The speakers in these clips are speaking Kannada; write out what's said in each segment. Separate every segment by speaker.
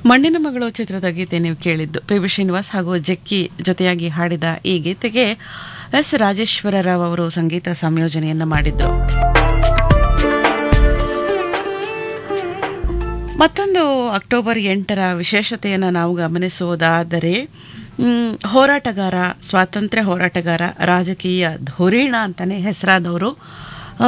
Speaker 1: ಮಣ್ಣಿನ ಮಗಳು ಚಿತ್ರದ ಗೀತೆ ನೀವು ಕೇಳಿದ್ದು ಪಿ ವಿ ಶ್ರೀನಿವಾಸ್ ಹಾಗೂ ಜಕ್ಕಿ ಜೊತೆಯಾಗಿ ಹಾಡಿದ ಈ ಗೀತೆಗೆ ಎಸ್ ರಾಜೇಶ್ವರ ರಾವ್ ಅವರು ಸಂಗೀತ ಸಂಯೋಜನೆಯನ್ನು ಮಾಡಿದ್ರು ಮತ್ತೊಂದು ಅಕ್ಟೋಬರ್ ಎಂಟರ ವಿಶೇಷತೆಯನ್ನು ನಾವು ಗಮನಿಸುವುದಾದರೆ ಮ್, ಹೋರಾಟಗಾರ ಸ್ವಾತಂತ್ರ್ಯ ಹೋರಾಟಗಾರ ರಾಜಕೀಯ ಧುರೀಣ ಅಂತಲೇ ಹೆಸರಾದವರು ಆ,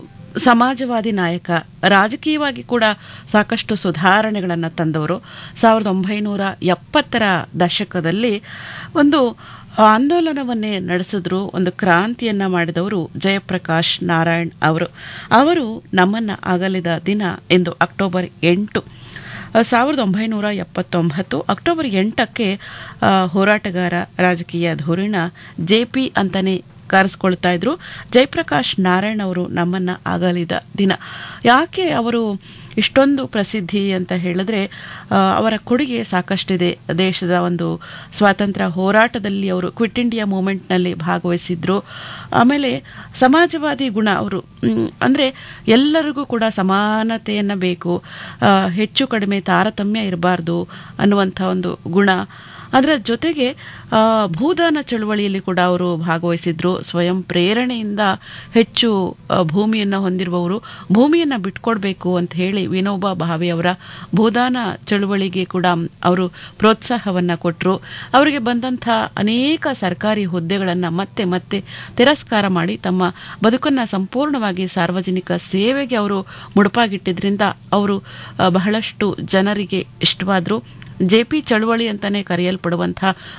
Speaker 1: ಸಮಾಜವಾದಿ ನಾಯಕ ರಾಜಕೀಯವಾಗಿ ಕೂಡ ಸಾಕಷ್ಟು ಸುಧಾರಣೆಗಳನ್ನು ತಂದವರು ಸಾವಿರದ ಒಂಬೈನೂರ ಎಪ್ಪತ್ತರ ದಶಕದಲ್ಲಿ ಒಂದು ಆಂದೋಲನವನ್ನೇ ನಡೆಸಿದ್ರು ಒಂದು ಕ್ರಾಂತಿಯನ್ನ ಮಾಡಿದವರು ಜಯಪ್ರಕಾಶ್ ನಾರಾಯಣ್ ಅವರು ಅವರು ನಮ್ಮನ್ನ ಅಗಲಿದ ದಿನ ಎಂದು ಅಕ್ಟೋಬರ್ ಎಂಟು ಸಾವಿರದ ಒಂಬೈನೂರ ಎಪ್ಪತ್ತೊಂಬತ್ತು ಅಕ್ಟೋಬರ್ ಎಂಟಕ್ಕೆ ಆ, ಹೋರಾಟಗಾರ ರಾಜಕೀಯ ಧೋರಣ ಜೆ ಪಿ ಅಂತಲೇ ಕರೆಸ್ಕೊಳ್ತಾ ಇದ್ರು ಜಯಪ್ರಕಾಶ್ ನಾರಾಯಣ್ ಅವರು ನಮ್ಮನ್ನ ಅಗಲಿದ ದಿನ ಯಾಕೆ ಅವರು ಇಷ್ಟೊಂದು ಪ್ರಸಿದ್ಧಿ ಅಂತ ಹೇಳಿದ್ರೆ ಆ, ಅವರ ಕೊಡುಗೆ ಸಾಕಷ್ಟಿದೆ ದೇಶದ ಒಂದು ಸ್ವಾತಂತ್ರ್ಯ ಹೋರಾಟದಲ್ಲಿ ಅವರು ಕ್ವಿಟ್ ಇಂಡಿಯಾ ಮೂಮೆಂಟ್ನಲ್ಲಿ ಭಾಗವಹಿಸಿದ್ರು ಆಮೇಲೆ ಸಮಾಜವಾದಿ ಗುಣ ಅವರು ಮ್, ಅಂದ್ರೆ ಎಲ್ಲರಿಗೂ ಕೂಡ ಸಮಾನತೆಯನ್ನು ಬೇಕು ಆ, ಹೆಚ್ಚು ಕಡಿಮೆ ತಾರತಮ್ಯ ಇರಬಾರ್ದು ಅನ್ನುವಂಥ ಒಂದು ಗುಣ ಅದರ ಜೊತೆಗೆ ಆ, ಭೂದಾನ ಚಳುವಳಿಯಲ್ಲಿ ಕೂಡ ಅವರು ಭಾಗವಹಿಸಿದ್ರು ಸ್ವಯಂ ಪ್ರೇರಣೆಯಿಂದ ಹೆಚ್ಚು ಆ, ಭೂಮಿಯನ್ನು ಹೊಂದಿರುವವರು ಭೂಮಿಯನ್ನು ಬಿಟ್ಕೊಡ್ಬೇಕು ಅಂತ ಹೇಳಿ ವಿನೋಬಾ ಭಾವೆ ಅವರ ಭೂದಾನ ಚಳುವಳಿಗೆ ಕೂಡ ಅವರು ಪ್ರೋತ್ಸಾಹವನ್ನು ಕೊಟ್ಟರು ಅವರಿಗೆ ಬಂದಂಥ ಅನೇಕ ಸರ್ಕಾರಿ ಹುದ್ದೆಗಳನ್ನು ಮತ್ತೆ ಮತ್ತೆ ತಿರಸ್ಕಾರ ಮಾಡಿ ತಮ್ಮ ಬದುಕನ್ನು ಸಂಪೂರ್ಣವಾಗಿ ಸಾರ್ವಜನಿಕ ಸೇವೆಗೆ ಅವರು ಮುಡುಪಾಗಿಟ್ಟಿದ್ರಿಂದ ಅವರು ಆ, ಬಹಳಷ್ಟು ಜನರಿಗೆ ಇಷ್ಟವಾದರು ಜೆ ಪಿ ಚಳುವಳಿ ಅಂತಲೇ ಕರೆಯಲ್ಪಡುವಂಥ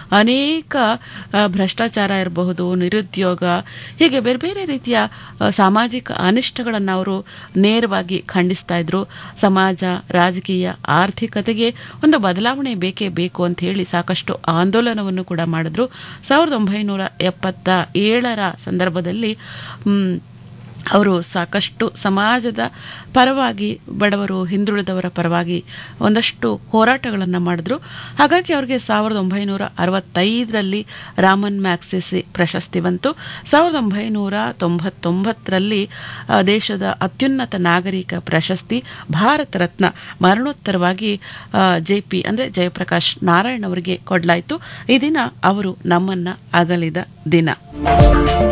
Speaker 1: ಅನೇಕ ಆ, ಭ್ರಷ್ಟಾಚಾರ ಇರಬಹುದು ನಿರುದ್ಯೋಗ ಹೀಗೆ ಬೇರೆ ಬೇರೆ ರೀತಿಯ ಆ, ಸಾಮಾಜಿಕ ಅನಿಷ್ಟಗಳನ್ನು ಅವರು ನೇರವಾಗಿ ಖಂಡಿಸ್ತಾ ಇದ್ರು ಸಮಾಜ ರಾಜಕೀಯ ಆರ್ಥಿಕತೆಗೆ ಒಂದು ಬದಲಾವಣೆ ಬೇಕೇ ಬೇಕು ಅಂತ ಹೇಳಿ ಸಾಕಷ್ಟು ಆಂದೋಲನವನ್ನು ಕೂಡ ಮಾಡಿದ್ರು ಸಾವಿರದ ಒಂಬೈನೂರ ಎಪ್ಪತ್ತ ಏಳರ ಸಂದರ್ಭದಲ್ಲಿ ಮ್, ಅವರು ಸಾಕಷ್ಟು ಸಮಾಜದ ಪರವಾಗಿ ಬಡವರು ಹಿಂದುಳಿದವರ ಪರವಾಗಿ ಒಂದಷ್ಟು ಹೋರಾಟಗಳನ್ನು ಮಾಡಿದ್ರು ಹಾಗಾಗಿ ಅವರಿಗೆ ಸಾವಿರದ ಒಂಬೈನೂರ ಅರವತ್ತೈದರಲ್ಲಿ ರಾಮನ್ ಮ್ಯಾಕ್ಸಿಸಿ ಪ್ರಶಸ್ತಿ ಬಂತು ಸಾವಿರದ ಒಂಬೈನೂರ ತೊಂಬತ್ತೊಂಬತ್ತರಲ್ಲಿ ಆ, ದೇಶದ ಅತ್ಯುನ್ನತ ನಾಗರಿಕ ಪ್ರಶಸ್ತಿ ಭಾರತ ರತ್ನ ಮರಣೋತ್ತರವಾಗಿ ಜೆ ಪಿ ಅಂದರೆ ಜಯಪ್ರಕಾಶ್ ನಾರಾಯಣ್ ಅವರಿಗೆ ಕೊಡಲಾಯಿತು ಈ ದಿನ ಅವರು ನಮ್ಮನ್ನ ಅಗಲಿದ ದಿನ